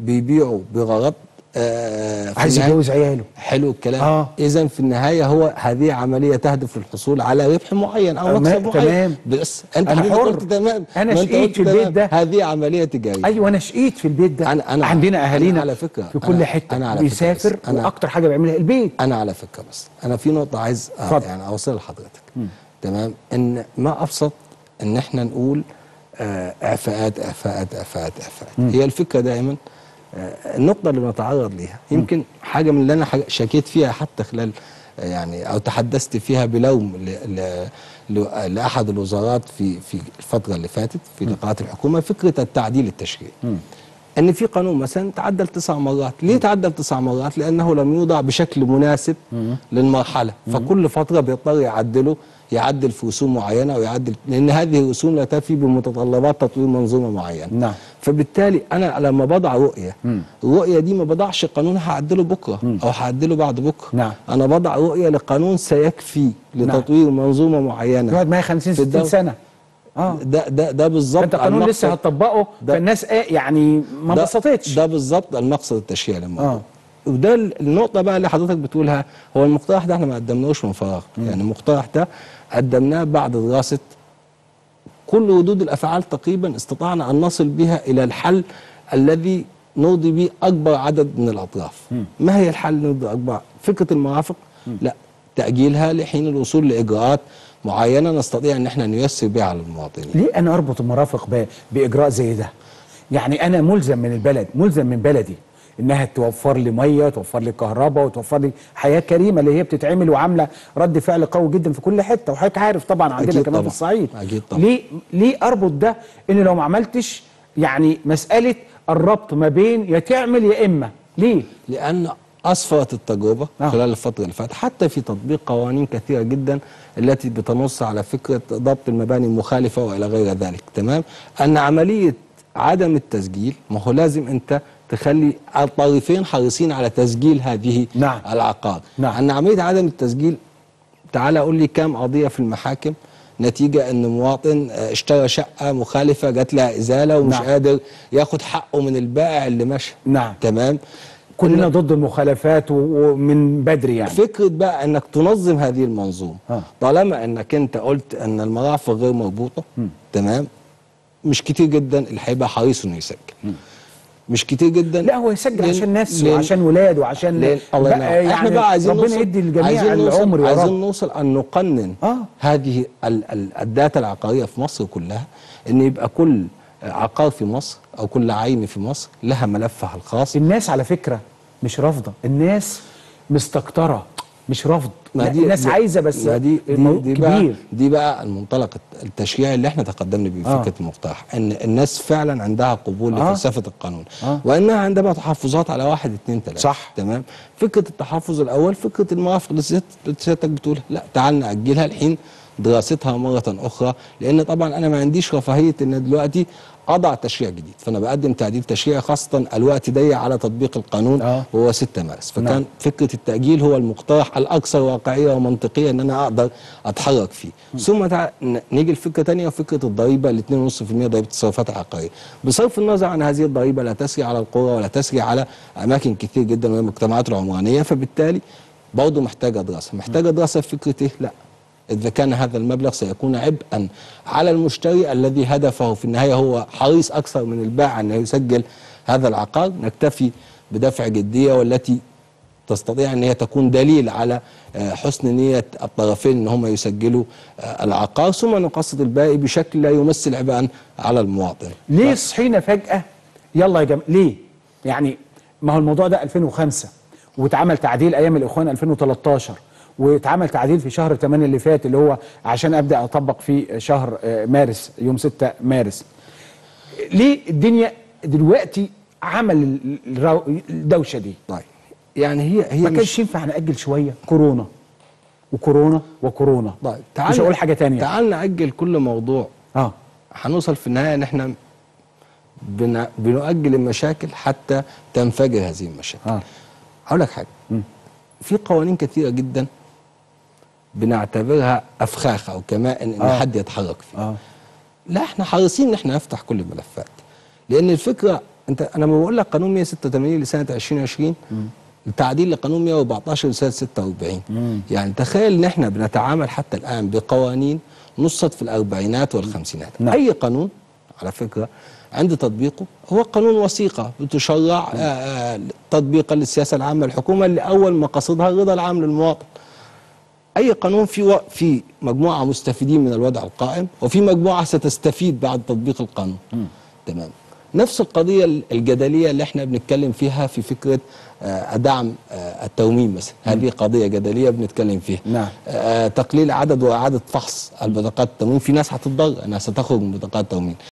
بيبيعوا بغرض آه في عايز النهاية- يجوز عياله حلو الكلام آه. اذا في النهايه هو هذه عمليه تهدف للحصول على ربح معين او تمام، مكسب معين تمام. بس انت أنا حضرتك حر. قلت تمام أنا ما أنت شقيت قلت في البيت تمام. ده. هذه عمليه تجاريه ايوه انا شقيت في البيت ده أنا- أنا- عندنا أنا اهالينا على فكرة- في كل أنا- حته أنا على فكرة بيسافر بس أنا- واكتر حاجه بيعملها البيت انا على فكره بس انا في نقطه عايز آه اتفضل. يعني اوصلها لحضرتك تمام ان ما ابسط ان احنا نقول آه اعفاءات اعفاءات اعفاءات اعفاءات هي الفكره دائما آه النقطه اللي بنتعرض ليها يمكن حاجه من اللي انا حاجة- شكيت فيها حتى خلال آه، يعني او تحدثت فيها بلوم ل- ل- ل- لاحد الوزارات في في الفتره اللي فاتت في لقاءات الحكومه فكره التعديل التشريعي ان في قانون مثلا تعدل تسع مرات ليه تعدل تسع مرات لانه لم يوضع بشكل مناسب للمرحله فكل فتره بيضطر يعدله يعدل في رسوم معينه ويعدل لان هذه الرسوم لا تفي بمتطلبات تطوير منظومه معينه نعم. فبالتالي انا لما بضع رؤيه الرؤيه دي ما بضعش قانون هعدله بكره او هعدله بعد بكره نعم. انا بضع رؤيه لقانون سيكفي لتطوير منظومه معينه يقعد معايا 50 في 60 الدولة. سنه اه ده ده ده بالظبط انت قانون لسه المقصد- هتطبقه ده- فالناس ايه يعني ما ده- انبسطتش ده بالظبط المقصد التشريعي للموضوع آه. وده ال- النقطة بقى اللي حضرتك بتقولها هو المقترح ده احنا ما قدمناهوش من فراغ يعني المقترح ده قدمناه بعد دراسة كل ردود الأفعال تقريبا استطعنا أن نصل بها إلى الحل الذي نرضي به أكبر عدد من الأطراف ما هي الحل نرضي أكبر فكرة المرافق لا تأجيلها لحين الوصول لإجراءات معينة نستطيع أن احنا نيسر بها على المواطنين ليه انا اربط المرافق ب- باجراء زي ده يعني انا ملزم من البلد ملزم من بلدي انها توفر لي ميه توفر لي كهرباء وتوفر لي حياه كريمه اللي هي بتتعمل وعامله رد فعل قوي جدا في كل حته وحضرتك عارف طبعا عندنا أكيد كمان في طبعاً. الصعيد أكيد طبعاً. ليه ليه اربط ده ان لو ما عملتش يعني مساله الربط ما بين يا تعمل يا اما ليه لأن أسفرت التجربة آه. خلال الفترة اللي فاتت حتى في تطبيق قوانين كثيرة جدا التي بتنص على فكرة ضبط المباني المخالفة وإلى غير ذلك تمام أن عملية عدم التسجيل ما هو لازم أنت تخلي الطرفين حريصين على تسجيل هذه نعم. العقار نعم. أن عملية عدم التسجيل تعال قول لي كام قضية في المحاكم نتيجة ان مواطن آه، اشترى شقة مخالفة جات لها ازالة ومش نعم. قادر ياخد حقه من البائع اللي مشى نعم. تمام كلنا ضد المخالفات و- ومن بدري يعني فكرة بقى انك تنظم هذه المنظومة آه. طالما انك انت قلت ان المرافق غير مربوطة تمام مش كتير جدا اللي هيبقى حريص انه يسجل مش كتير جدا لا هو يسجل لأن- عشان نفسه لأن- وعشان ولاده وعشان لأن الله بقى ينور يعني احنا بقى عايزين ربنا نوصل يدي للجميع عايزين نوصل العمر يا عايزين رب نوصل ان نقنن آه. هذه ال ال الداتا العقاريه في مصر كلها ان يبقى كل عقار في مصر او كل عين في مصر لها ملفها الخاص الناس على فكره مش رافضه الناس مستكتره مش رفض ما لا، دي الناس دي- عايزه بس ما دي دي, المو- دي بقى كبير دي بقى المنطلق التشريعي اللي احنا تقدمنا بيه آه. فكره المقترح ان الناس فعلا عندها قبول آه. لفلسفه القانون آه. وانها عندها تحفظات على واحد اثنين ثلاثه صح. تمام فكره التحفظ الاول فكره المرافق اللي سيادت- اللي سيادتك بتقولها لا تعال ناجلها الحين دراستها مره اخرى لان طبعا انا ما عنديش رفاهيه ان دلوقتي اضع تشريع جديد فانا بقدم تعديل تشريعي خاصه الوقت ضيق على تطبيق القانون آه. وهو 6 مارس فكان نعم. فكره التاجيل هو المقترح الاكثر واقعيه ومنطقيه ان انا اقدر اتحرك فيه ثم تع... ن- نيجي لفكره ثانيه فكره الضريبه ال 2.5% ضريبه التصرفات العقاريه بصرف النظر عن هذه الضريبه لا تسري على القرى ولا تسري على اماكن كثير جدا من المجتمعات العمرانيه فبالتالي برضه محتاجه دراسه محتاجه دراسه في فكره ايه لا إذا كان هذا المبلغ سيكون عبئا على المشتري الذي هدفه في النهاية هو حريص أكثر من البائع أنه يسجل هذا العقار نكتفي بدفع جدية والتي تستطيع أن هي تكون دليل على آه، حسن نية الطرفين أن هم يسجلوا آه، العقار ثم نقسط الباقي بشكل لا يمثل عبئا على المواطن ليه صحينا فجأة يلا يا جماعة ليه يعني ما هو الموضوع ده 2005 واتعمل تعديل ايام الاخوان 2013 واتعمل تعديل في شهر 8 اللي فات اللي هو عشان ابدا اطبق في شهر آه، مارس يوم 6 مارس ليه الدنيا دلوقتي عمل ال- الرو- الدوشه دي طيب يعني هي هي ما مش- كانش ينفع ناجل شويه كورونا وكورونا وكورونا طيب مش هقول حاجه تانية تعال نأجل كل موضوع اه هنوصل في النهايه ان احنا بن... بنؤجل المشاكل حتى تنفجر هذه المشاكل اه هقول لك حاجه في قوانين كثيره جدا بنعتبرها افخاخ او كمائن ان آه. حد يتحرك فيه اه لا احنا حريصين ان احنا نفتح كل الملفات لان الفكره انت انا لما بقول لك قانون 186 لسنه 2020 التعديل لقانون 114 لسنه 46 يعني تخيل ان احنا بنتعامل حتى الان بقوانين نصت في الاربعينات والخمسينات نعم. اي قانون على فكره عند تطبيقه هو قانون وثيقه بتشرع آه، آه، تطبيقا للسياسه العامه للحكومه اللي اول مقاصدها الرضا العام للمواطن اي قانون في و... في مجموعه مستفيدين من الوضع القائم وفي مجموعه ستستفيد بعد تطبيق القانون تمام نفس القضيه الجدليه اللي احنا بنتكلم فيها في فكره آه، دعم آه، التومين مثلا هذه قضيه جدليه بنتكلم فيها نعم. آه، تقليل عدد واعاده فحص البطاقات التموين في ناس هتتضرر انها ستخرج من بطاقات التموين